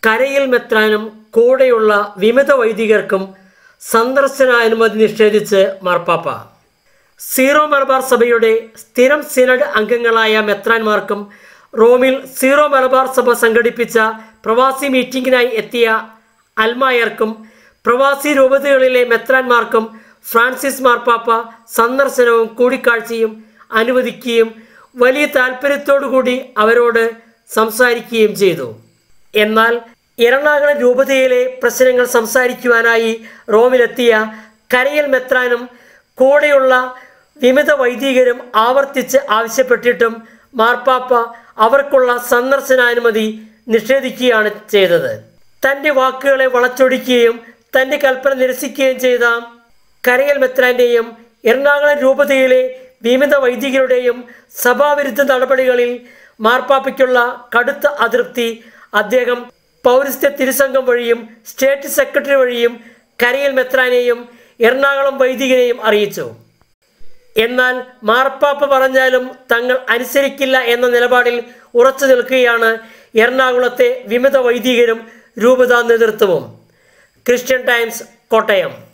കരയിൽ മെത്രാനും കൂടെയുള്ള വിമത വൈദികർക്കും സന്ദർശനാനുമതി നിഷേധിച്ച് മാർപ്പാപ്പ സീറോ മലബാർ സഭയുടെ സ്ഥിരം സിനഡ് അംഗങ്ങളായ മെത്രാന്മാർക്കും റോമിൽ സീറോ മലബാർ സഭ സംഘടിപ്പിച്ച പ്രവാസി മീറ്റിംഗിനായി എത്തിയ അൽമായർക്കും പ്രവാസി രൂപതകളിലെ മെത്രാന്മാർക്കും ഫ്രാൻസിസ് മാർപ്പാപ്പ സന്ദർശനവും കൂടിക്കാഴ്ചയും അനുവദിക്കുകയും വലിയ താല്പര്യത്തോടുകൂടി അവരോട് സംസാരിക്കുകയും ചെയ്തു എന്നാൽ എറണാകുളം രൂപതയിലെ പ്രശ്നങ്ങൾ സംസാരിക്കുവാനായി റോമിലെത്തിയ കരയൽ മെത്രാനും കൂടെയുള്ള വിമത വൈദികരും ആവർത്തിച്ച് ആവശ്യപ്പെട്ടിട്ടും മാർപ്പാപ്പ അവർക്കുള്ള സന്ദർശനാനുമതി നിഷേധിക്കുകയാണ് ചെയ്തത് തൻ്റെ വാക്കുകളെ വളച്ചൊടിക്കുകയും തൻ്റെ കൽപ്പന നിരസിക്കുകയും ചെയ്ത കരയൽ മെത്രാൻ്റെയും എറണാകുളം രൂപതയിലെ വിമത വൈദികരുടെയും സഭാവിരുദ്ധ നടപടികളിൽ മാർപ്പാപ്പയ്ക്കുള്ള കടുത്ത അതൃപ്തി അദ്ദേഹം പൗരസ്ത്യ തിരുസംഘം വഴിയും സ്റ്റേറ്റ് സെക്രട്ടറി വഴിയും കരയൽ മെത്രാനെയും എറണാകുളം വൈദികനെയും അറിയിച്ചു എന്നാൽ മാർപ്പാപ്പ പറഞ്ഞാലും തങ്ങൾ അനുസരിക്കില്ല എന്ന നിലപാടിൽ ഉറച്ചു നിൽക്കുകയാണ് എറണാകുളത്തെ വിമത വൈദികരും രൂപതാ നേതൃത്വവും ക്രിസ്ത്യൻ ടൈംസ് കോട്ടയം